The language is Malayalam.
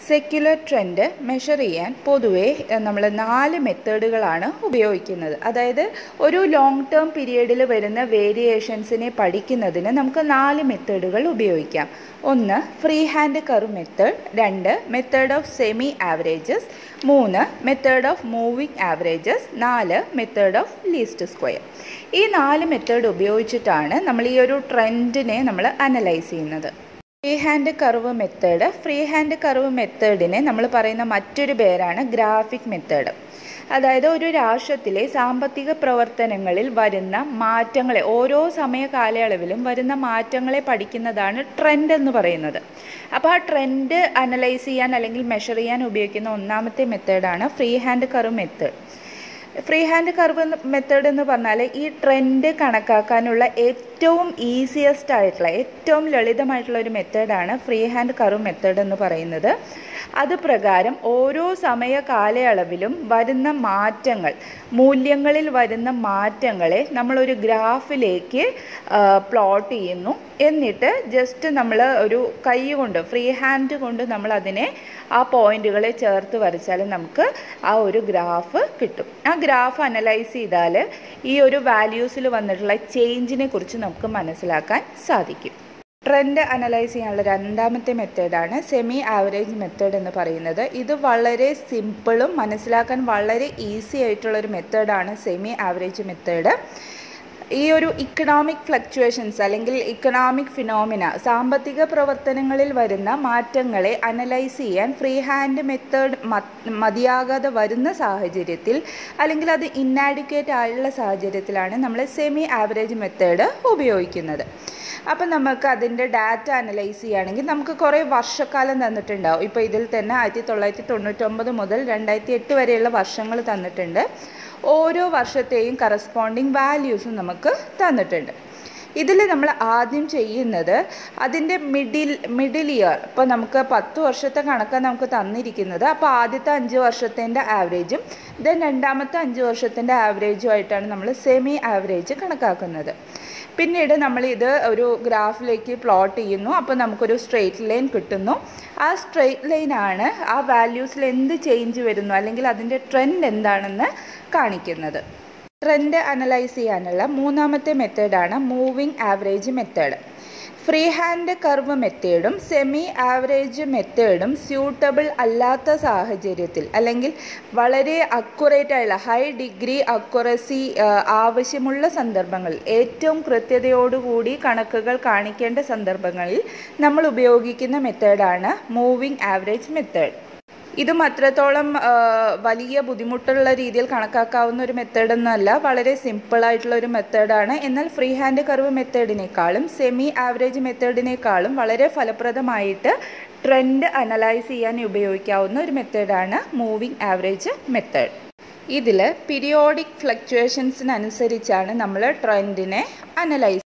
സെക്യുലർ ട്രെൻഡ് മെഷർ ചെയ്യാൻ പൊതുവേ നമ്മൾ നാല് മെത്തേഡുകളാണ് ഉപയോഗിക്കുന്നത് അതായത് ഒരു ലോങ് ടേം പീരിയഡിൽ വരുന്ന വേരിയേഷൻസിനെ പഠിക്കുന്നതിന് നമുക്ക് നാല് മെത്തേഡുകൾ ഉപയോഗിക്കാം ഒന്ന് ഫ്രീ ഹാൻഡ് കർവ് മെത്തേഡ് രണ്ട് മെത്തേഡ് ഓഫ് സെമി ആവറേജസ് മൂന്ന് മെത്തേഡ് ഓഫ് മൂവിങ് ആവറേജസ് നാല് മെത്തേഡ് ഓഫ് ലീസ്റ്റ് സ്ക്വയർ ഈ നാല് മെത്തേഡ് ഉപയോഗിച്ചിട്ടാണ് നമ്മൾ ഈ ഒരു ട്രെൻഡിനെ നമ്മൾ അനലൈസ് ചെയ്യുന്നത് free hand curve method free hand curve മെത്തേഡിനെ നമ്മൾ പറയുന്ന മറ്റൊരു പേരാണ് ഗ്രാഫിക് മെത്തേഡ് അതായത് ഒരു രാഷ്ട്രത്തിലെ സാമ്പത്തിക പ്രവർത്തനങ്ങളിൽ വരുന്ന മാറ്റങ്ങളെ ഓരോ സമയ കാലയളവിലും വരുന്ന മാറ്റങ്ങളെ പഠിക്കുന്നതാണ് ട്രെൻഡ് എന്ന് പറയുന്നത് അപ്പോൾ ആ ട്രെൻഡ് അനലൈസ് ചെയ്യാൻ അല്ലെങ്കിൽ മെഷർ ചെയ്യാൻ ഉപയോഗിക്കുന്ന ഒന്നാമത്തെ മെത്തേഡാണ് free hand curve method free hand curve method എന്ന് പറഞ്ഞാൽ ഈ ട്രെൻഡ് കണക്കാക്കാനുള്ള ഏറ്റവും ഈസിയസ്റ്റ് ആയിട്ടുള്ള ഏറ്റവും ലളിതമായിട്ടുള്ള ഒരു മെത്തേഡാണ് ഫ്രീ ഹാൻഡ് കർവ് മെത്തേഡ് എന്ന് പറയുന്നത് അത് പ്രകാരം ഓരോ സമയ കാലയളവിലും വരുന്ന മാറ്റങ്ങൾ മൂല്യങ്ങളിൽ വരുന്ന മാറ്റങ്ങളെ നമ്മളൊരു ഗ്രാഫിലേക്ക് പ്ലോട്ട് ചെയ്യുന്നു എന്നിട്ട് ജസ്റ്റ് നമ്മൾ ഒരു കൈ കൊണ്ട് ഫ്രീ ഹാൻഡ് കൊണ്ട് നമ്മൾ അതിനെ ആ പോയിന്റുകളെ ചേർത്ത് വരച്ചാൽ നമുക്ക് ആ ഒരു ഗ്രാഫ് കിട്ടും ആ ഗ്രാഫ് അനലൈസ് ചെയ്താൽ ഈ ഒരു വാല്യൂസിൽ വന്നിട്ടുള്ള ചേഞ്ചിനെ കുറിച്ച് നമുക്ക് മനസ്സിലാക്കാൻ സാധിക്കും ട്രെൻഡ് അനലൈസ് ചെയ്യാനുള്ള രണ്ടാമത്തെ മെത്തേഡാണ് സെമി ആവറേജ് മെത്തേഡ് എന്ന് പറയുന്നത് ഇത് വളരെ സിമ്പിളും മനസ്സിലാക്കാൻ വളരെ ഈസി ആയിട്ടുള്ളൊരു മെത്തേഡാണ് സെമി ആവറേജ് മെത്തേഡ് ഈ ഒരു ഇക്കണോമിക് ഫ്ലക്ച്വേഷൻസ് അല്ലെങ്കിൽ ഇക്കണോമിക് ഫിനോമിന സാമ്പത്തിക പ്രവർത്തനങ്ങളിൽ വരുന്ന മാറ്റങ്ങളെ അനലൈസ് ചെയ്യാൻ ഫ്രീ ഹാൻഡ് മെത്തേഡ് മതിയാകാതെ വരുന്ന സാഹചര്യത്തിൽ അല്ലെങ്കിൽ അത് ഇന്നാഡിക്വേറ്റ് ആയുള്ള സാഹചര്യത്തിലാണ് നമ്മൾ സെമി ആവറേജ് മെത്തേഡ് ഉപയോഗിക്കുന്നത് അപ്പം നമുക്ക് അതിൻ്റെ ഡാറ്റ അനലൈസ് ചെയ്യുകയാണെങ്കിൽ നമുക്ക് കുറേ വർഷക്കാലം തന്നിട്ടുണ്ടാവും ഇപ്പോൾ ഇതിൽ തന്നെ ആയിരത്തി തൊള്ളായിരത്തി തൊണ്ണൂറ്റൊമ്പത് മുതൽ രണ്ടായിരത്തി എട്ട് വരെയുള്ള വർഷങ്ങൾ തന്നിട്ടുണ്ട് ഓരോ വർഷത്തെയും കറസ്പോണ്ടിങ് വാല്യൂസും നമുക്ക് തന്നിട്ടുണ്ട് ഇതിൽ നമ്മൾ ആദ്യം ചെയ്യുന്നത് അതിൻ്റെ മിഡിൽ മിഡിൽ ഇയർ ഇപ്പോൾ നമുക്ക് പത്ത് വർഷത്തെ കണക്കാണ് നമുക്ക് തന്നിരിക്കുന്നത് അപ്പോൾ ആദ്യത്തെ അഞ്ച് വർഷത്തിൻ്റെ ആവറേജും ദെൻ രണ്ടാമത്തെ അഞ്ച് വർഷത്തിൻ്റെ ആവറേജും ആയിട്ടാണ് നമ്മൾ സെമി ആവറേജ് കണക്കാക്കുന്നത് പിന്നീട് നമ്മൾ ഇത് ഒരു ഗ്രാഫിലേക്ക് പ്ലോട്ട് ചെയ്യുന്നു അപ്പോൾ നമുക്കൊരു സ്ട്രെയിറ്റ് ലൈൻ കിട്ടുന്നു ആ സ്ട്രെയിറ്റ് ലൈനാണ് ആ വാല്യൂസിൽ എന്ത് ചേഞ്ച് വരുന്നു അല്ലെങ്കിൽ അതിൻ്റെ ട്രെൻഡ് എന്താണെന്ന് കാണിക്കുന്നത് ട്രെൻഡ് അനലൈസ് ചെയ്യാനുള്ള മൂന്നാമത്തെ മെത്തേഡാണ് moving average method free hand curve മെത്തേഡും സെമി ആവറേജ് മെത്തേഡും സ്യൂട്ടബിൾ അല്ലാത്ത സാഹചര്യത്തിൽ അല്ലെങ്കിൽ വളരെ അക്യുറേറ്റ് ആയുള്ള ഹൈ ഡിഗ്രി അക്യുറസി ആവശ്യമുള്ള സന്ദർഭങ്ങളിൽ ഏറ്റവും കൃത്യതയോടുകൂടി കണക്കുകൾ കാണിക്കേണ്ട സന്ദർഭങ്ങളിൽ നമ്മൾ ഉപയോഗിക്കുന്ന മെത്തേഡാണ് മൂവിങ് ആവറേജ് മെത്തേഡ് ഇതും അത്രത്തോളം വലിയ ബുദ്ധിമുട്ടുള്ള രീതിയിൽ കണക്കാക്കാവുന്ന ഒരു മെത്തേഡൊന്നുമല്ല വളരെ സിമ്പിളായിട്ടുള്ള ഒരു മെത്തേഡാണ് എന്നാൽ ഫ്രീ ഹാൻഡ് കർവ് മെത്തേഡിനേക്കാളും സെമി ആവറേജ് മെത്തേഡിനേക്കാളും വളരെ ഫലപ്രദമായിട്ട് ട്രെൻഡ് അനലൈസ് ചെയ്യാൻ ഉപയോഗിക്കാവുന്ന ഒരു മെത്തേഡാണ് മൂവിങ് ആവറേജ് മെത്തേഡ് ഇതിൽ പീരിയോഡിക് ഫ്ലക്ച്വേഷൻസിനനുസരിച്ചാണ് നമ്മൾ ട്രെൻഡിനെ അനലൈസ്